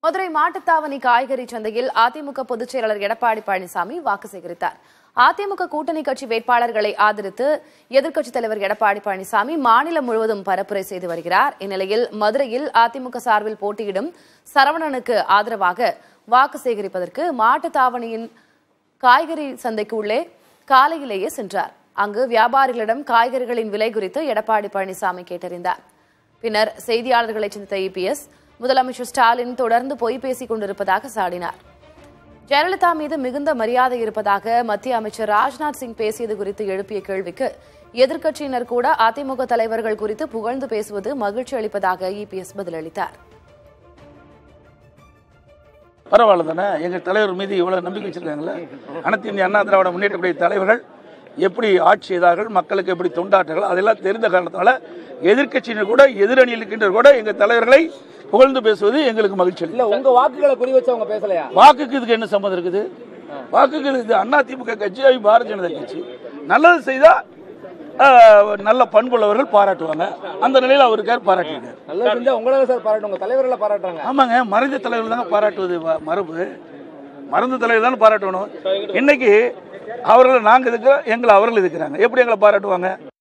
மதுரை மாட்டுத்தாவணி காய்கறி சந்தையில் அதிமுக பொதுச் செயலாளர் எடப்பாடி பழனிசாமி வாக்கு சேகரித்தார் அதிமுக கூட்டணி கட்சி வேட்பாளர்களை ஆதரித்து எதிர்க்கட்சித் தலைவர் எடப்பாடி பழனிசாமி மாநிலம் முழுவதும் பரப்புரை செய்து வருகிறார் இந்நிலையில் மதுரையில் அதிமுக சார்பில் போட்டியிடும் சரவணனுக்கு ஆதரவாக வாக்கு சேகரிப்பதற்கு மாட்டுத்தாவணியின் காய்கறி சந்தைக்கு உள்ளே காலையிலேயே சென்றார் அங்கு வியாபாரிகளிடம் காய்கறிகளின் விலை குறித்து எடப்பாடி பழனிசாமி கேட்டறிந்தார் பின்னர் செய்தியாளர்களை சந்தித்த இபிஎஸ் முதலமைச்சர் ஸ்டாலின் தொடர்ந்து பொய் பேசிக் கொண்டிருப்பதாக சாடினார் ஜெயலலிதா மீது மிகுந்த மரியாதை இருப்பதாக மத்திய அமைச்சர் ராஜ்நாத் சிங் பேசியது குறித்து எழுப்பிய கேள்விக்கு எதிர்க்கட்சியினர் கூட அதிமுக தலைவர்கள் குறித்து புகழ்ந்து பேசுவது மகிழ்ச்சி அளிப்பதாக இபிஎஸ் பதிலளித்தார் பரவாயில்ல தானே எங்கள் தலைவர் மீது இவ்வளவு நம்பிக்கை வச்சிருக்காங்களே அனைத்து இந்திய அண்ணா திராவிட முன்னேற்றக்கூடிய தலைவர்கள் எப்படி ஆட்சி செய்தார்கள் மக்களுக்கு எப்படி தொண்டாற்றார்கள் அதெல்லாம் தெரிந்த காரணத்தால எதிர்க்கட்சியினர் கூட எதிரணியில் இருக்கின்றவர் கூட எங்கள் தலைவர்களை புகழ்ந்து பேசுவது எங்களுக்கு மகிழ்ச்சி அளிக்கும் இல்ல உங்க வாக்குகளை குறி வச்சு அவங்க பேசலையா வாக்குக்கு இதுக்கு என்ன சம்மந்தம் இருக்குது வாக்குக்கு இது அண்ணா திமுக கட்சி அது பாரதிய ஜனதா கட்சி நல்லது செய்தா ஆஹ், நல்ல பண்புள்ளவர்கள் பாராட்டுவாங்க அந்த நிலையில் அவர் இருக்கார் பாராட்டியிருக்கார் நல்லது செஞ்சா உங்களால சார் பாராட்டு உங்க தலைவர்களை பாராட்டுறாங்க ஆமாங்க மறைந்த தலைவர் தாங்க பாராட்டுவது வ- மரபு மறைந்த தலைவர் தானே பாராட்டணும் இன்னைக்கு அவர்களை நாங்கள் இருக்கிறோம் எங்களை அவர்கள் இருக்கிறாங்க எப்படி எங்களை பாராட்டுவாங்க